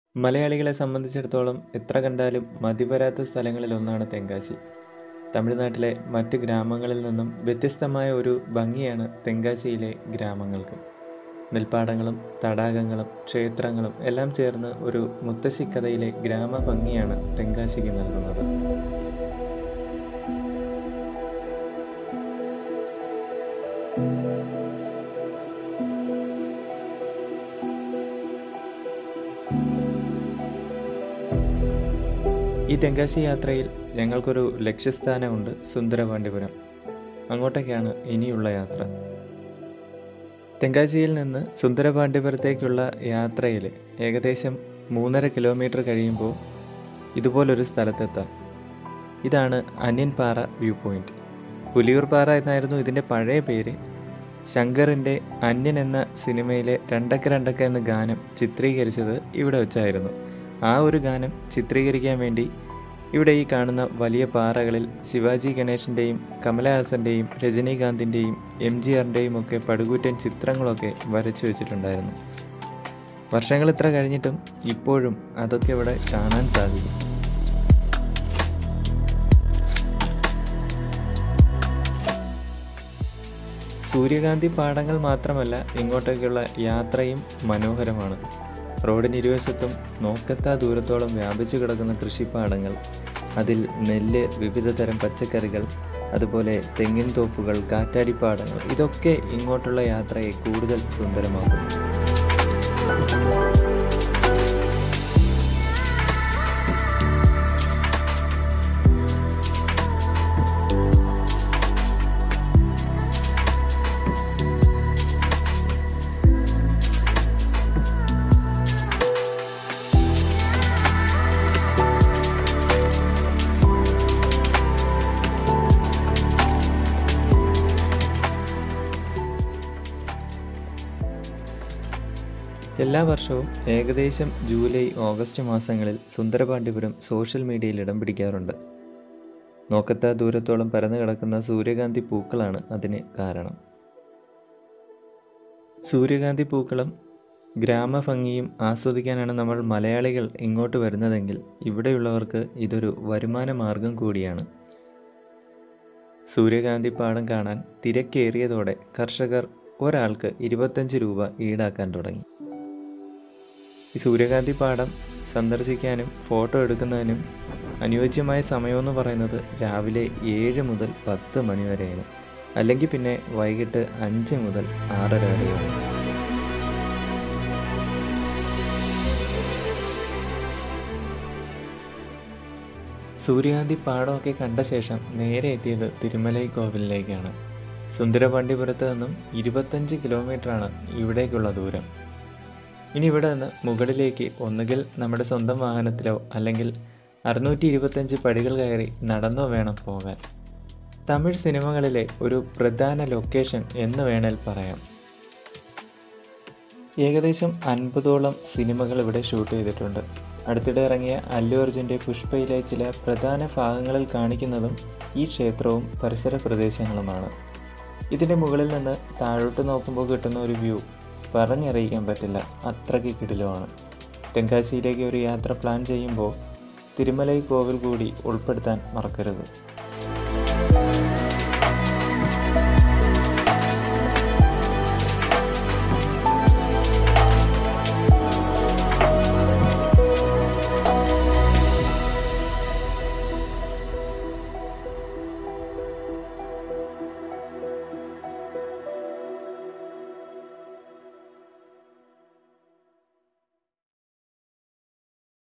മലയാളികളെ സംബന്ധിച്ചിടത്തോളം എത്ര കണ്ടാലും മതിവരാത്ത സ്ഥലങ്ങളിലൊന്നാണ് തെങ്കാശി തമിഴ്നാട്ടിലെ മറ്റ് ഗ്രാമങ്ങളിൽ നിന്നും വ്യത്യസ്തമായ ഒരു ഭംഗിയാണ് തെങ്കാശിയിലെ ഗ്രാമങ്ങൾക്ക് നെൽപ്പാടങ്ങളും തടാകങ്ങളും ക്ഷേത്രങ്ങളും എല്ലാം ചേർന്ന് ഒരു മുത്തശ്ശിക്കഥയിലെ ഗ്രാമഭംഗിയാണ് തെങ്കാശിക്ക് നൽകുന്നത് ഈ തെങ്കാശി യാത്രയിൽ ഞങ്ങൾക്കൊരു ലക്ഷ്യസ്ഥാനമുണ്ട് സുന്ദരപാണ്ഡിപുരം അങ്ങോട്ടേക്കാണ് ഇനിയുള്ള യാത്ര തെങ്കാശിയിൽ നിന്ന് സുന്ദരപാണ്ഡിപുരത്തേക്കുള്ള യാത്രയിൽ ഏകദേശം മൂന്നര കിലോമീറ്റർ കഴിയുമ്പോൾ ഇതുപോലൊരു സ്ഥലത്തെത്താം ഇതാണ് അന്യൻപാറ വ്യൂ പോയിന്റ് പുലിയൂർ പാറ എന്നായിരുന്നു ഇതിൻ്റെ പഴയ പേര് ശങ്കറിൻ്റെ അന്യൻ എന്ന സിനിമയിലെ രണ്ടക്ക രണ്ടക്ക എന്ന ഗാനം ചിത്രീകരിച്ചത് ഇവിടെ വെച്ചായിരുന്നു ആ ഒരു ഗാനം ചിത്രീകരിക്കാൻ വേണ്ടി ഇവിടെ ഈ കാണുന്ന വലിയ പാറകളിൽ ശിവാജി ഗണേശൻ്റെയും കമലഹാസൻ്റെയും രജനീകാന്തിൻ്റെയും എം ജി ആറിൻ്റെയും ഒക്കെ പടുകൂറ്റൻ ചിത്രങ്ങളൊക്കെ വരച്ചു വെച്ചിട്ടുണ്ടായിരുന്നു വർഷങ്ങൾ ഇത്ര കഴിഞ്ഞിട്ടും ഇപ്പോഴും അതൊക്കെ ഇവിടെ കാണാൻ സാധിക്കും സൂര്യകാന്തി പാടങ്ങൾ മാത്രമല്ല ഇങ്ങോട്ടേക്കുള്ള യാത്രയും മനോഹരമാണ് റോഡിന് ഇരുവശത്തും നോക്കത്താ ദൂരത്തോളം വ്യാപിച്ചു കിടക്കുന്ന കൃഷിപ്പാടങ്ങൾ അതിൽ നെല്ല് വിവിധ തരം പച്ചക്കറികൾ അതുപോലെ തെങ്ങിൻ തോപ്പുകൾ കാറ്റാടിപ്പാടങ്ങൾ ഇതൊക്കെ ഇങ്ങോട്ടുള്ള യാത്രയെ കൂടുതൽ സുന്ദരമാക്കും എല്ലാ വർഷവും ഏകദേശം ജൂലൈ ഓഗസ്റ്റ് മാസങ്ങളിൽ സുന്ദരപാണ്ഡിപുരം സോഷ്യൽ മീഡിയയിൽ ഇടം പിടിക്കാറുണ്ട് നോക്കത്താ ദൂരത്തോളം പരന്നു കിടക്കുന്ന സൂര്യകാന്തി പൂക്കളാണ് അതിന് കാരണം സൂര്യകാന്തി പൂക്കളും ഗ്രാമഭംഗിയും ആസ്വദിക്കാനാണ് നമ്മൾ മലയാളികൾ ഇങ്ങോട്ട് വരുന്നതെങ്കിൽ ഇവിടെയുള്ളവർക്ക് ഇതൊരു വരുമാന മാർഗം കൂടിയാണ് സൂര്യകാന്തി പാടം കാണാൻ തിരക്കേറിയതോടെ കർഷകർ ഒരാൾക്ക് ഇരുപത്തഞ്ച് രൂപ ഈടാക്കാൻ തുടങ്ങി ഈ സൂര്യകാന്തി പാടം സന്ദർശിക്കാനും ഫോട്ടോ എടുക്കുന്നതിനും അനുയോജ്യമായ സമയമെന്ന് പറയുന്നത് രാവിലെ ഏഴ് മുതൽ പത്ത് മണി വരെയാണ് അല്ലെങ്കിൽ പിന്നെ വൈകിട്ട് അഞ്ച് മുതൽ ആറര വരെയാണ് സൂര്യകാന്തി പാടമൊക്കെ കണ്ട ശേഷം നേരെ എത്തിയത് തിരുമലൈ കോവിലിലേക്കാണ് സുന്ദരപാണ്ഡിപുരത്ത് നിന്നും ഇരുപത്തഞ്ച് കിലോമീറ്ററാണ് ഇവിടേക്കുള്ള ദൂരം ഇനി ഇവിടെ നിന്ന് മുകളിലേക്ക് ഒന്നുകിൽ നമ്മുടെ സ്വന്തം വാഹനത്തിലോ അല്ലെങ്കിൽ അറുന്നൂറ്റി ഇരുപത്തഞ്ച് പടികൾ കയറി നടന്നോ വേണം പോകാൻ തമിഴ് സിനിമകളിലെ ഒരു പ്രധാന ലൊക്കേഷൻ എന്ന് വേണേൽ പറയാം ഏകദേശം അൻപതോളം സിനിമകൾ ഇവിടെ ഷൂട്ട് ചെയ്തിട്ടുണ്ട് അടുത്തിടെ ഇറങ്ങിയ അല്ലു അർജുൻ്റെ പുഷ്പയിലെ ചില പ്രധാന ഭാഗങ്ങളിൽ കാണിക്കുന്നതും ഈ ക്ഷേത്രവും പരിസര പ്രദേശങ്ങളുമാണ് ഇതിൻ്റെ മുകളിൽ നിന്ന് താഴോട്ട് നോക്കുമ്പോൾ കിട്ടുന്ന ഒരു വ്യൂ പറഞ്ഞറിയിക്കാൻ പറ്റില്ല അത്രയ്ക്ക് കിടിലമാണ് തെങ്കാശിയിലേക്ക് ഒരു യാത്ര പ്ലാൻ ചെയ്യുമ്പോൾ തിരുമലൈ കോവിൽ കൂടി ഉൾപ്പെടുത്താൻ മറക്കരുത്